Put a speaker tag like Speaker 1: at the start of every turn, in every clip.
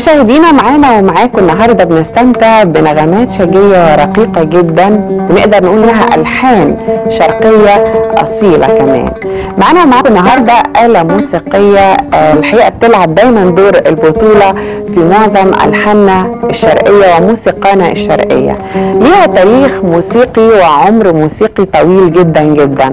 Speaker 1: مشاهدينا معانا ومعاكم النهارده بنستمتع بنغمات شجيه رقيقه جدا ونقدر نقول انها الحان شرقيه اصيله كمان. معانا ومعاكم النهارده آلة موسيقية آه، الحقيقة بتلعب دايما دور البطولة في معظم ألحاننا الشرقية وموسيقانا الشرقية. ليها تاريخ موسيقي وعمر موسيقي طويل جدا جدا.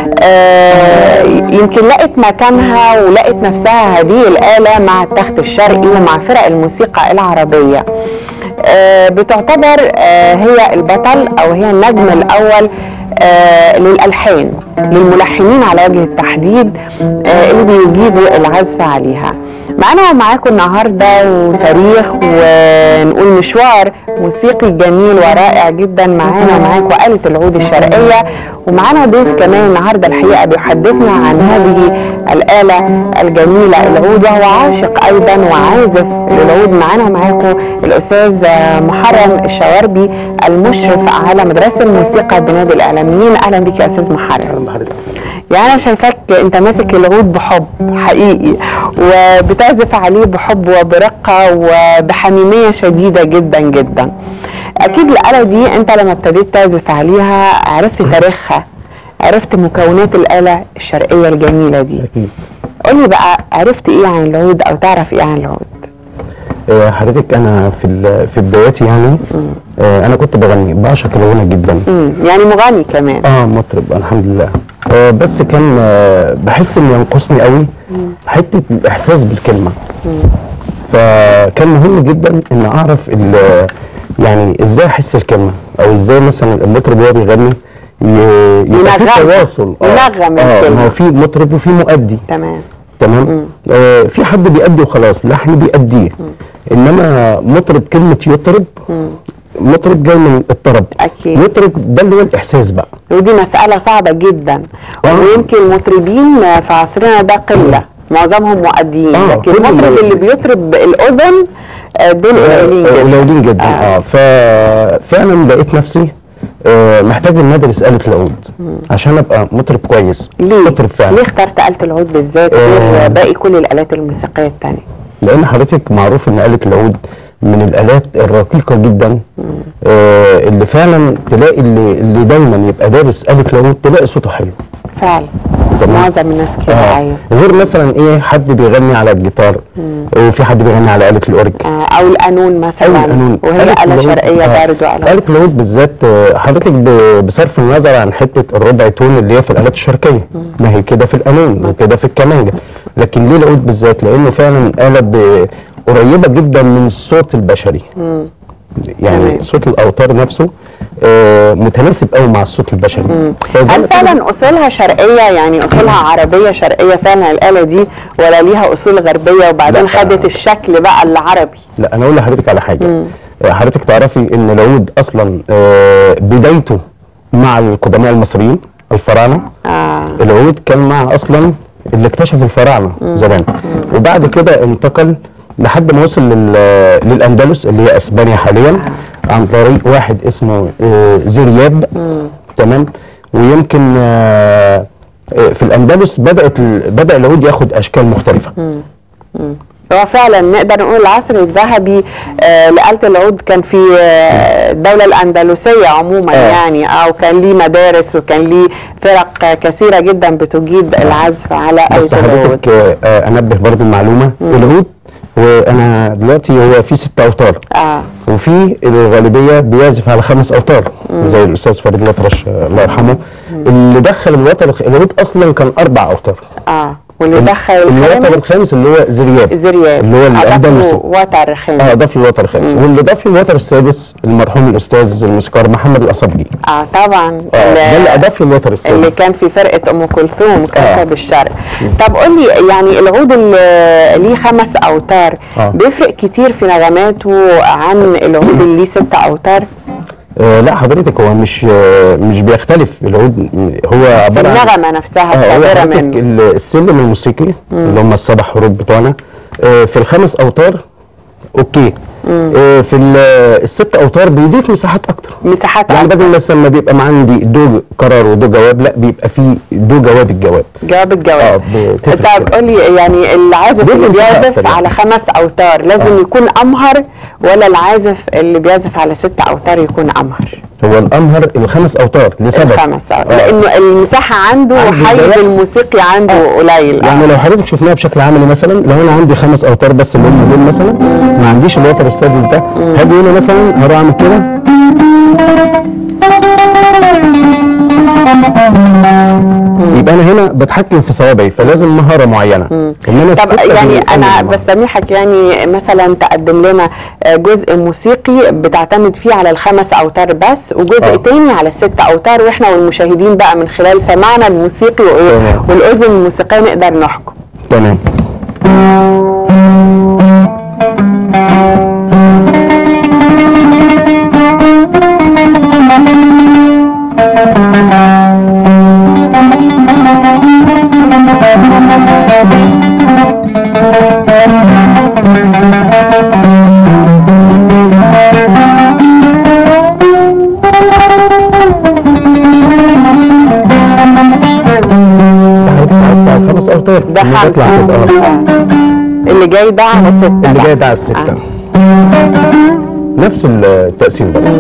Speaker 1: آه، يمكن لقت مكانها ولقت نفسها هذه الآلة مع التخت الشرقي ومع فرق الموسيقى العربية. آه، بتعتبر آه، هي البطل أو هي النجم الأول آه، للألحان للملحنين على وجه التحديد آه، اللي بيجيدوا العزف عليها معانا ومعاكم النهارده وتاريخ ونقول مشوار موسيقي جميل ورائع جدا معانا ومعاكم آلة العود الشرقية ومعانا ضيف كمان النهارده الحقيقة بيحدثنا عن هذه الآلة الجميلة العود وهو عاشق أيضا وعازف للعود معانا ومعاكم الأستاذ محرم الشواربي المشرف على مدرسة الموسيقى بنادي الإعلاميين أهلا بك يا أستاذ محرم يعني انا شايفاك انت ماسك العود بحب حقيقي وبتعزف عليه بحب وبرقه وبحميميه شديده جدا جدا اكيد الاله دي انت لما ابتديت تعزف عليها عرفت تاريخها عرفت مكونات الاله الشرقيه الجميله دي
Speaker 2: اكيد
Speaker 1: قولي بقى عرفت ايه عن العود او تعرف ايه عن العود
Speaker 2: آه، حضرتك انا في ال- في بداياتي يعني آه، انا كنت بغني بعشق الغنى جدا
Speaker 1: مم. يعني مغني كمان
Speaker 2: اه مطرب الحمد لله آه، بس كان آه، بحس انه ينقصني قوي حته الاحساس بالكلمه فكان مهم جدا ان اعرف ال- يعني ازاي احس الكلمه او ازاي مثلا المطرب وهو بيغني ي- يبقى في
Speaker 1: ينغمها.
Speaker 2: تواصل
Speaker 1: ينغم
Speaker 2: اه
Speaker 1: الكلمة.
Speaker 2: ما هو في مطرب وفي مؤدي
Speaker 1: تمام
Speaker 2: تمام آه في حد بيأدي وخلاص لحن بيأديه انما مطرب كلمه يطرب مطرب جاي من الطرب
Speaker 1: أكيد.
Speaker 2: يطرب ده اللي هو الاحساس بقى
Speaker 1: ودي مسألة صعبة جدا
Speaker 2: آه.
Speaker 1: ويمكن المطربين في عصرنا ده قلة معظمهم مؤديين
Speaker 2: آه،
Speaker 1: لكن
Speaker 2: كل
Speaker 1: المطرب
Speaker 2: اللي-
Speaker 1: اللي بيطرب الأذن آه، دول قليلين
Speaker 2: آه،
Speaker 1: جدا
Speaker 2: قليلين جدا اه, آه ففعلا لقيت نفسي آه محتاج ان ادرس آلة العود عشان ابقى مطرب كويس
Speaker 1: ليه؟
Speaker 2: مطرب فعلا
Speaker 1: ليه اخترت آلة العود بالذات
Speaker 2: آه.
Speaker 1: غير باقي كل الآلات الموسيقية التانية؟
Speaker 2: لان حضرتك معروف ان آلة العود من الآلات الرقيقة جدا آه اللي فعلا تلاقي اللي, اللي دايما يبقى دارس آلة العود تلاقي صوته حلو
Speaker 1: فعلا
Speaker 2: تمام.
Speaker 1: معظم الناس كده
Speaker 2: آه.
Speaker 1: أيوه
Speaker 2: غير مثلا ايه حد بيغني على الجيتار وفي حد بيغني على آلة الأورج
Speaker 1: آه، أو القانون مثلا
Speaker 2: أو القانون
Speaker 1: وهي
Speaker 2: آلة
Speaker 1: آلة
Speaker 2: العود-
Speaker 1: شرقية
Speaker 2: آه.
Speaker 1: برضه على
Speaker 2: آلة العود بالذات آه، حضرتك ب- بصرف النظر عن حتة الربع تون اللي هي في الآلات الشرقية ما هي كده في القانون وكده في الكمانجة لكن ليه العود بالذات لأنه فعلا آلة ب- قريبة جدا من الصوت البشري يعني
Speaker 1: تمام.
Speaker 2: صوت الأوتار نفسه آه، متناسب قوي مع الصوت البشري فزي
Speaker 1: هل
Speaker 2: ما كان-
Speaker 1: فعلا اصولها شرقيه يعني اصولها عربيه شرقيه فعلا الاله دي ولا ليها اصول غربيه وبعدين
Speaker 2: لا.
Speaker 1: خدت الشكل بقى العربي
Speaker 2: لا انا اقول لحضرتك على حاجه آه، حضرتك تعرفي ان العود اصلا آه، بدايته مع القدماء المصريين الفراعنه
Speaker 1: آه.
Speaker 2: العود كان مع اصلا اللي اكتشف الفراعنه زمان وبعد كده انتقل لحد ما وصل لل- للاندلس اللي هي اسبانيا حاليا عن طريق واحد اسمه آه، زرياب تمام ويمكن آه، آه، في الاندلس بدات ال- بدا العود ياخد اشكال مختلفه
Speaker 1: هو فعلا نقدر نقول العصر الذهبي آه لآلة العود كان في آه الدولة الأندلسية عموما
Speaker 2: آه.
Speaker 1: يعني أو كان ليه مدارس وكان ليه فرق آه كثيرة جدا بتجيد العزف على
Speaker 2: بس
Speaker 1: آلة العود
Speaker 2: حضرتك آه، آه، انبه برضو المعلومه العود وانا دلوقتي هو في ست اوتار
Speaker 1: آه.
Speaker 2: وفي الغالبيه بيعزف على خمس اوتار زي الاستاذ فريد الأطرش آه، الله يرحمه اللي دخل الوتر العود اصلا كان اربع اوتار
Speaker 1: آه واللي دخل
Speaker 2: الوتر
Speaker 1: الخامس
Speaker 2: الخامس اللي هو زرياب
Speaker 1: زرياب
Speaker 2: اللي هو الاندلسي
Speaker 1: وتر خامس
Speaker 2: اه ضاف الوتر الخامس واللي ضاف الوتر السادس المرحوم الاستاذ الموسيقار محمد الاصبجي
Speaker 1: اه طبعا
Speaker 2: اه ده اللي اضاف الوتر
Speaker 1: اللي
Speaker 2: السادس
Speaker 1: كان في فرقه ام كلثوم كوكب
Speaker 2: آه.
Speaker 1: الشرق طب قول لي يعني العود اللي ليه خمس اوتار
Speaker 2: آه.
Speaker 1: بيفرق كتير في نغماته عن العود اللي ليه ست اوتار
Speaker 2: آه لا حضرتك هو مش آه مش بيختلف العود هو
Speaker 1: في
Speaker 2: عباره عن
Speaker 1: النغمه نفسها
Speaker 2: اه هو
Speaker 1: الصادره
Speaker 2: حضرتك
Speaker 1: منه
Speaker 2: ال- السلم الموسيقي اللي هم السبع حروف بتوعنا آه، في الخمس اوتار اوكي آه في ال- الست اوتار بيضيف مساحات اكتر
Speaker 1: مساحات
Speaker 2: يعني
Speaker 1: أكتر.
Speaker 2: بدل مثلا ما بيبقى ما عندي دو قرار ودو جواب لا بيبقى في دو جواب الجواب
Speaker 1: جواب الجواب
Speaker 2: اه بتفرق
Speaker 1: طب
Speaker 2: كده.
Speaker 1: قول لي يعني العازف
Speaker 2: دول
Speaker 1: اللي
Speaker 2: مساحة
Speaker 1: بيعزف
Speaker 2: أكتر.
Speaker 1: على خمس اوتار لازم
Speaker 2: آه.
Speaker 1: يكون امهر ولا العازف اللي بيعزف على ست اوتار يكون امهر
Speaker 2: هو الامهر الخمس اوتار لسبب
Speaker 1: الخمس أوتار.
Speaker 2: آه.
Speaker 1: لانه المساحه عنده
Speaker 2: عنده
Speaker 1: حيز
Speaker 2: ضيق.
Speaker 1: الموسيقي عنده قليل
Speaker 2: يعني لو حضرتك شفناها بشكل عملي مثلا لو انا عندي خمس اوتار بس اللي هم دول مثلا ما عنديش الوتر السادس ده هاجي هنا مثلا هروح اعمل كده يبقى انا هنا بتحكم في صوابعي فلازم مهاره معينه انما
Speaker 1: طب
Speaker 2: الستة
Speaker 1: يعني
Speaker 2: بيقلل
Speaker 1: انا
Speaker 2: المهارة.
Speaker 1: بسامحك يعني مثلا تقدم لنا آه، جزء موسيقي بتعتمد فيه على الخمس اوتار بس وجزء
Speaker 2: آه.
Speaker 1: تاني على الست اوتار واحنا والمشاهدين بقى من خلال سماعنا الموسيقي و-
Speaker 2: تمام.
Speaker 1: والاذن الموسيقيه نقدر نحكم
Speaker 2: تمام انت حضرتك عايز على الخمس اوتار
Speaker 1: ده
Speaker 2: اللي بيطلع
Speaker 1: خمسه
Speaker 2: كده اه
Speaker 1: آه. اللي جاي ده على سته
Speaker 2: اللي
Speaker 1: بقى.
Speaker 2: جاي ده على الستة نفس التقسيم ده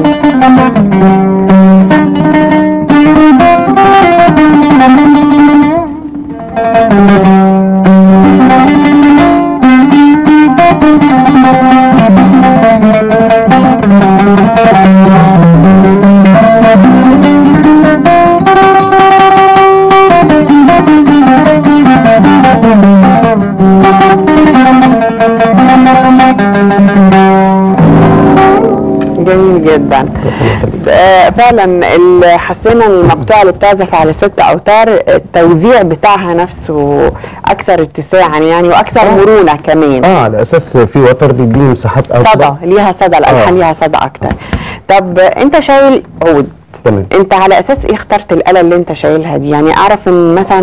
Speaker 1: جميل جدا آه، فعلا ال- حسينا المقطوعه اللي بتعزف على ست اوتار التوزيع بتاعها نفسه اكثر اتساعا يعني واكثر مرونه كمان
Speaker 2: اه على اساس في وتر بيديني مساحات اكبر
Speaker 1: صدى ليها صدى الالحان
Speaker 2: آه.
Speaker 1: ليها صدى اكتر طب انت شايل عود
Speaker 2: تمام
Speaker 1: انت على اساس ايه اخترت الاله اللي انت شايلها دي يعني اعرف ان مثلا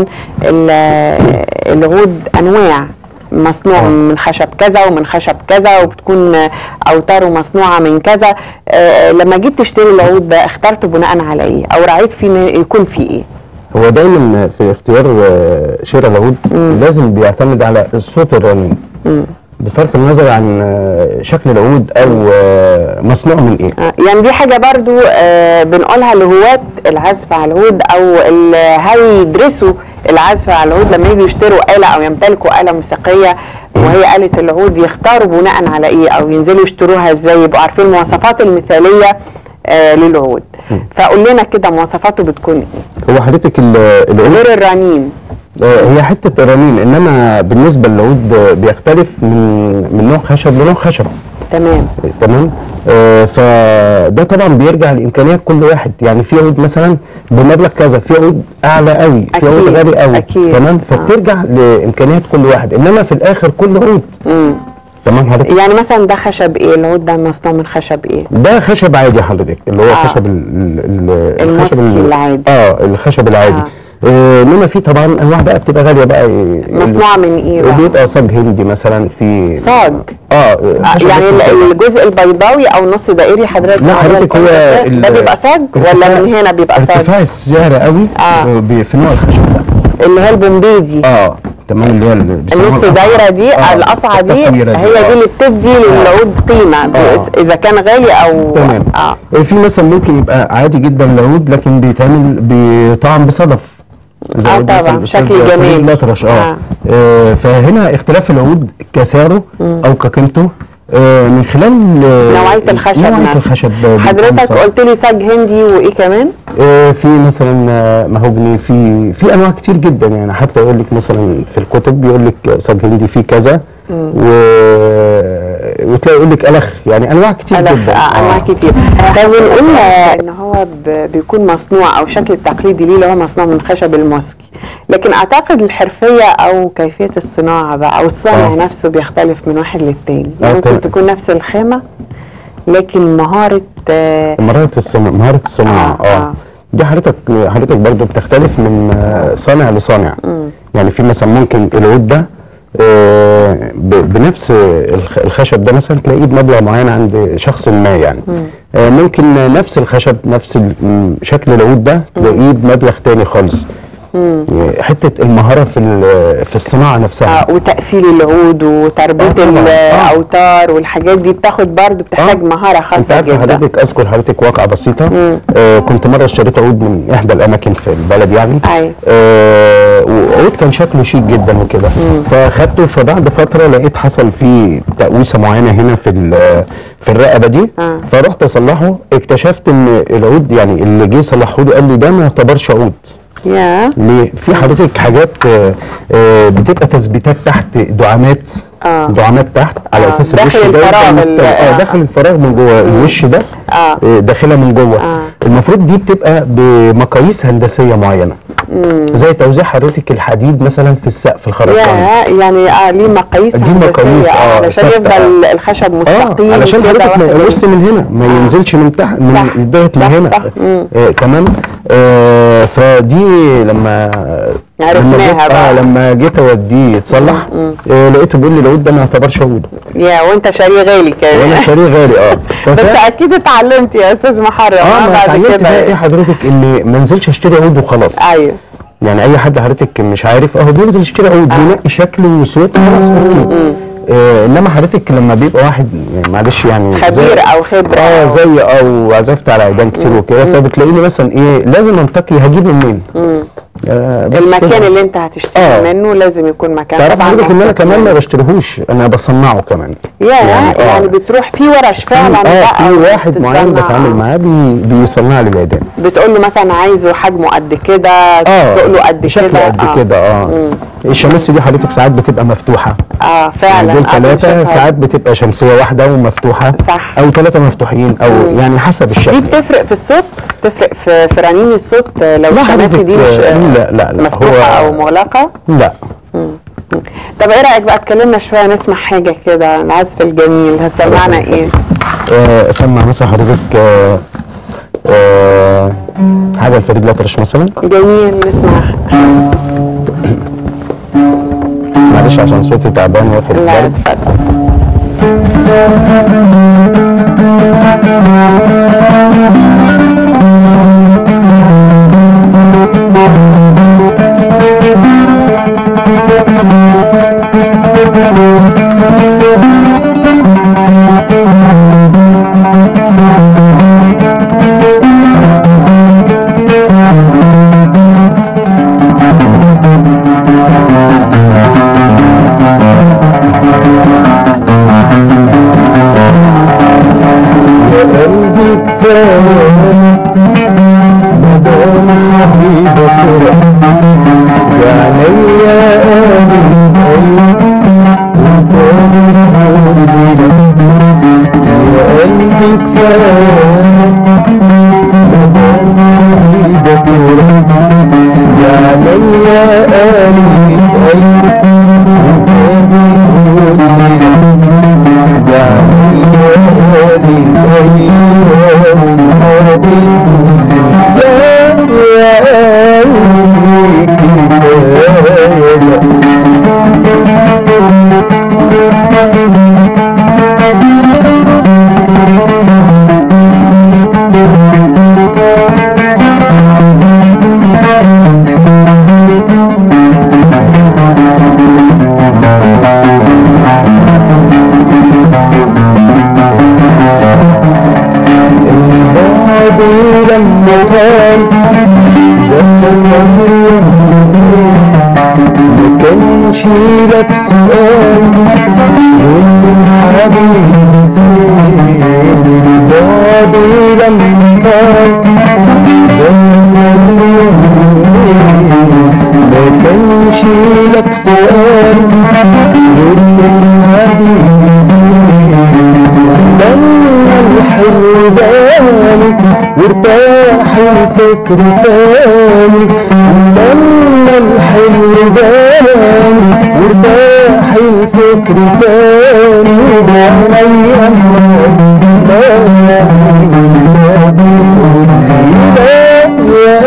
Speaker 1: ال- العود انواع مصنوع
Speaker 2: آه.
Speaker 1: من خشب كذا ومن خشب كذا وبتكون اوتاره مصنوعه من كذا آه، لما جيت تشتري العود ده اخترته بناء على ايه او رعيت فيه إن يكون فيه ايه
Speaker 2: هو دايما في اختيار آه، شراء العود لازم بيعتمد على الصوت الرنين بصرف النظر عن آه، شكل العود او آه، مصنوع من ايه
Speaker 1: آه، يعني دي حاجة برضو آه، بنقولها لهواة العزف على العود أو اللي هيدرسوا العزف على العود لما يجوا يشتروا آلة أو يمتلكوا آلة موسيقية وهي آلة العود يختاروا بناء على إيه أو ينزلوا يشتروها إزاي يبقوا عارفين المواصفات المثالية آه، للعود فقول لنا كده مواصفاته بتكون إيه
Speaker 2: هو حضرتك ال- العود
Speaker 1: غير الرنين
Speaker 2: آه، هي حته الرنين انما بالنسبه للعود آه، بيختلف من من نوع خشب لنوع خشب
Speaker 1: تمام
Speaker 2: تمام آه فده طبعا بيرجع لامكانيات كل واحد يعني في عود مثلا بمبلغ كذا في عود اعلى قوي في عود
Speaker 1: أكيد،
Speaker 2: غالي قوي
Speaker 1: أكيد.
Speaker 2: تمام فبترجع لامكانيات كل واحد انما في الاخر كل عود
Speaker 1: مم.
Speaker 2: تمام حضرتك
Speaker 1: يعني مثلا ده خشب إيه العود ده مصنوع من خشب إيه
Speaker 2: ده خشب عادي حضرتك اللي هو
Speaker 1: آه.
Speaker 2: خشب ال ال ال
Speaker 1: الموسكي
Speaker 2: ال-
Speaker 1: العادي.
Speaker 2: اه الخشب العادي
Speaker 1: آه.
Speaker 2: آه، انما في طبعا انواع بقى بتبقى غاليه بقى ال-
Speaker 1: مصنوعة من إيه بقى؟
Speaker 2: بيبقى صاج هندي مثلا في
Speaker 1: صاج؟
Speaker 2: اه
Speaker 1: آه،
Speaker 2: خشب
Speaker 1: يعني
Speaker 2: اسمه
Speaker 1: ال-
Speaker 2: كده.
Speaker 1: الجزء البيضاوي او نص دائري حضرتك
Speaker 2: لا
Speaker 1: عملت
Speaker 2: حضرتك هو
Speaker 1: ده
Speaker 2: ال-
Speaker 1: ده بيبقى صاج ولا
Speaker 2: ارتفاع-
Speaker 1: من هنا بيبقى صاج
Speaker 2: ارتفاع السعر قوي
Speaker 1: آه.
Speaker 2: ب- في نوع الخشب ده
Speaker 1: اللي هي البومبي دي
Speaker 2: اه تمام اللي هي اللي بيسموها
Speaker 1: النص
Speaker 2: القصعة.
Speaker 1: دايره دي
Speaker 2: آه،
Speaker 1: القصعه دي
Speaker 2: الكبيرة
Speaker 1: هي دي
Speaker 2: آه.
Speaker 1: اللي بتدي للعود قيمه
Speaker 2: آه.
Speaker 1: اذا كان غالي او
Speaker 2: تمام
Speaker 1: اه
Speaker 2: في مثلا ممكن يبقى عادي جدا العود لكن بيتعمل بيطعم بصدف زي
Speaker 1: آه
Speaker 2: عود مثلا
Speaker 1: طبعاً،
Speaker 2: الأستاذ
Speaker 1: شكل
Speaker 2: فريد
Speaker 1: جميل.
Speaker 2: الأطرش اه,
Speaker 1: آه.
Speaker 2: آه. فهنا اختلاف العود كسعره او كقيمته آه من خلال آه،
Speaker 1: نوعيه الخشب
Speaker 2: نوعيه
Speaker 1: نفسه
Speaker 2: الخشب بيكون
Speaker 1: حضرتك
Speaker 2: صعب.
Speaker 1: قلت لي صاج هندي وايه كمان
Speaker 2: آه، في مثلا آه، مهوجني في في انواع كتير جدا يعني حتى يقول لك مثلا في الكتب بيقول لك صاج هندي فيه كذا و... وتلاقي يقول لك الخ يعني انواع كتير
Speaker 1: ألف
Speaker 2: جدا
Speaker 1: آه انواع كتير طب بنقول ان هو ب- بيكون مصنوع او الشكل التقليدي ليه اللي هو مصنوع من خشب الموسكي لكن اعتقد الحرفيه او كيفيه الصناعه بقى او الصانع
Speaker 2: آه.
Speaker 1: نفسه بيختلف من واحد للتاني
Speaker 2: آه،
Speaker 1: ممكن
Speaker 2: تمام.
Speaker 1: تكون نفس الخامه لكن مهاره آه
Speaker 2: مهارة الصناعة مهارة الصناعة
Speaker 1: آه،
Speaker 2: اه,
Speaker 1: آه.
Speaker 2: دي حضرتك حضرتك برضو بتختلف من آه، صانع لصانع يعني في مثلا ممكن العود ده آه، ب- بنفس الخ- الخشب ده مثلا تلاقيه بمبلغ معين عند شخص ما يعني آه، ممكن نفس الخشب نفس ال- م- شكل العود ده تلاقيه بمبلغ تاني خالص يعني حته المهاره في ال- في الصناعه نفسها
Speaker 1: آه وتقفيل العود وتربيط
Speaker 2: آه طبعاً. آه.
Speaker 1: الاوتار والحاجات دي بتاخد برضو بتحتاج
Speaker 2: آه.
Speaker 1: مهاره
Speaker 2: انت
Speaker 1: خاصه
Speaker 2: عارفه
Speaker 1: جدا
Speaker 2: حضرتك اذكر حضرتك واقعه بسيطه آه كنت مره اشتريت عود من احدى الاماكن في البلد يعني
Speaker 1: أيوة.
Speaker 2: آه وعود كان شكله شيك جدا وكده فاخدته فبعد فتره لقيت حصل فيه تقويسه معينه هنا في ال- في الرقبه دي
Speaker 1: آه.
Speaker 2: فرحت اصلحه اكتشفت ان العود يعني اللي جه يصلحه لي قال لي ده ما يعتبرش عود
Speaker 1: يا
Speaker 2: ليه؟ في حضرتك حاجات آه، آه، بتبقى تثبيتات تحت دعامات
Speaker 1: آه.
Speaker 2: دعامات تحت على
Speaker 1: آه،
Speaker 2: اساس
Speaker 1: داخل
Speaker 2: الوش ده يبقى
Speaker 1: الفراغ
Speaker 2: مستوي.
Speaker 1: ال-
Speaker 2: اه
Speaker 1: آه.
Speaker 2: داخل الفراغ من جوه الوش ده
Speaker 1: آه.
Speaker 2: آه، داخلها من جوه
Speaker 1: آه.
Speaker 2: المفروض دي بتبقى بمقاييس هندسيه معينه زي توزيع حضرتك الحديد مثلا في السقف الخرساني
Speaker 1: يا يعني اه ليه مقاييس
Speaker 2: دي
Speaker 1: هندسية،
Speaker 2: مقاييس، آه،
Speaker 1: علشان
Speaker 2: ثابتة،
Speaker 1: يفضل الخشب مستقيم
Speaker 2: اه علشان
Speaker 1: كده
Speaker 2: حضرتك ما
Speaker 1: واخد
Speaker 2: يقوس من هنا ما ينزلش من تحت من
Speaker 1: صح،
Speaker 2: يديت
Speaker 1: صح،
Speaker 2: لهنا
Speaker 1: صح، مم.
Speaker 2: آه تمام آه فدي لما
Speaker 1: عرفناها
Speaker 2: لما جيت
Speaker 1: بقى.
Speaker 2: اه لما جيت اوديه يتصلح آه لقيته بيقول لي العود ده ما يعتبرش عود
Speaker 1: يا وانت شاريه غالي كمان
Speaker 2: وانا شاريه غالي اه
Speaker 1: بس
Speaker 2: ففعلا-
Speaker 1: اكيد اتعلمت يا استاذ محرم
Speaker 2: اه
Speaker 1: آه
Speaker 2: ما
Speaker 1: بعد
Speaker 2: اتعلمت
Speaker 1: كده
Speaker 2: بقى ايه حضرتك ان ما انزلش اشتري عود وخلاص
Speaker 1: ايوه
Speaker 2: يعني اي حد حضرتك مش عارف اهو بينزل يشتري عود بينقي شكله وصوته خلاص اوكي آه انما حضرتك لما بيبقى واحد يعني معلش يعني
Speaker 1: خبير
Speaker 2: زي-
Speaker 1: او خبره
Speaker 2: اه
Speaker 1: أو-
Speaker 2: زي او عزفت على عيدان كتير وكده فبتلاقيني مثلا ايه لازم انتقي هجيبه منين آه بس
Speaker 1: المكان
Speaker 2: كده.
Speaker 1: اللي انت هتشتري
Speaker 2: آه.
Speaker 1: منه لازم يكون مكان
Speaker 2: تعرف
Speaker 1: طبعاً
Speaker 2: حضرتك ان انا
Speaker 1: موثوق
Speaker 2: كمان ما
Speaker 1: منه.
Speaker 2: بشتريهوش انا بصنعه كمان
Speaker 1: يا يعني,
Speaker 2: آه.
Speaker 1: يعني بتروح في ورش
Speaker 2: في-
Speaker 1: فعلا
Speaker 2: اه
Speaker 1: بقى
Speaker 2: في واحد معين
Speaker 1: بتتصنع.
Speaker 2: بتعامل معاه بي بيصنع لي العيدان
Speaker 1: بتقول له مثلا عايزه حجمه قد كده
Speaker 2: اه
Speaker 1: تقول له قد
Speaker 2: شكله
Speaker 1: كده
Speaker 2: قد كده اه الشمس دي حضرتك ساعات بتبقى مفتوحه
Speaker 1: اه فعلا
Speaker 2: دول
Speaker 1: آه،
Speaker 2: ثلاثة
Speaker 1: بنشوفها.
Speaker 2: ساعات بتبقى شمسية واحدة ومفتوحة
Speaker 1: صح.
Speaker 2: أو ثلاثة مفتوحين أو يعني حسب
Speaker 1: دي
Speaker 2: الشكل
Speaker 1: بتفرق في الصوت تفرق في في رنين الصوت آه، لو
Speaker 2: لا
Speaker 1: الشماسي دي مش
Speaker 2: حضرتك،
Speaker 1: آه،
Speaker 2: لا لا لا
Speaker 1: مفتوحه
Speaker 2: هو-
Speaker 1: او مغلقه
Speaker 2: لا
Speaker 1: طب ايه رايك بقى تكلمنا شويه نسمع حاجه كده العزف الجميل هتسمعنا ايه
Speaker 2: آه، اسمع مثلا حضرتك آه، آه، حاجة الفريد الأطرش مثلا
Speaker 1: جميل نسمع
Speaker 2: معلش عشان صوتي تعبان واخد
Speaker 1: لا
Speaker 2: برد
Speaker 1: اتفضل
Speaker 2: قلبي كفاية مدام حبيبك يا عينيا قلبي يا قلبي كفاية مدام حبيبك يا عينيا Yeah. البعد لما كان دخل ما كانش لك سؤال وفي حبيبي فين البعد لما كان دخل ما كانش لك سؤال وفي حبيبي فين لما الحلو بالك وارتاح الفكر تاني لما الحلو بالك وارتاح الفكر تاني بعينيا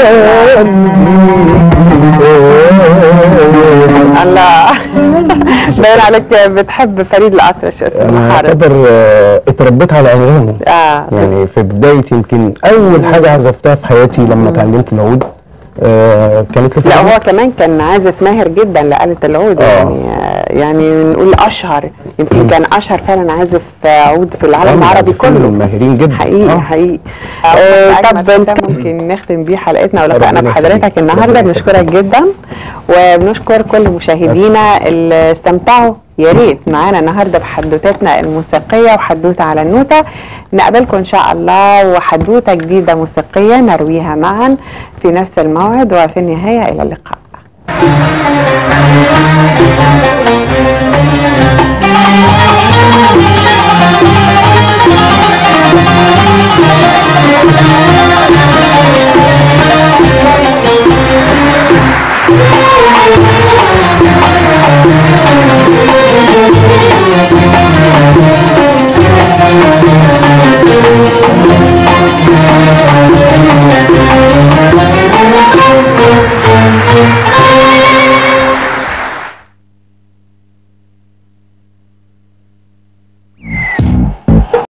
Speaker 1: الله باين عليك بتحب فريد الأطرش يا أستاذ
Speaker 2: انا
Speaker 1: محارب
Speaker 2: اعتبر آه، اتربيت على انغامه
Speaker 1: اه
Speaker 2: يعني في بدايه يمكن اول حاجه عزفتها في حياتي لما اتعلمت العود آه كانت
Speaker 1: لا
Speaker 2: لفريد
Speaker 1: هو كمان كان عازف ماهر جدا لآلة العود
Speaker 2: آه.
Speaker 1: يعني يعني نقول أشهر يمكن كان أشهر فعلا عازف عود في العالم العربي كله
Speaker 2: ماهرين جدا
Speaker 1: حقيقي
Speaker 2: آه.
Speaker 1: حقيقي آه طب انت ممكن نختم بيه حلقتنا ولقائنا
Speaker 2: ربنا
Speaker 1: بحضرتك
Speaker 2: يخليك.
Speaker 1: النهارده
Speaker 2: ربنا
Speaker 1: بنشكرك
Speaker 2: يخليك.
Speaker 1: جدا وبنشكر كل مشاهدينا اللي استمتعوا يا ريت معانا النهارده بحدوتتنا الموسيقيه وحدوته على النوته نقابلكم ان شاء الله وحدوته جديده موسيقيه نرويها معا في نفس الموعد وفي النهايه الى اللقاء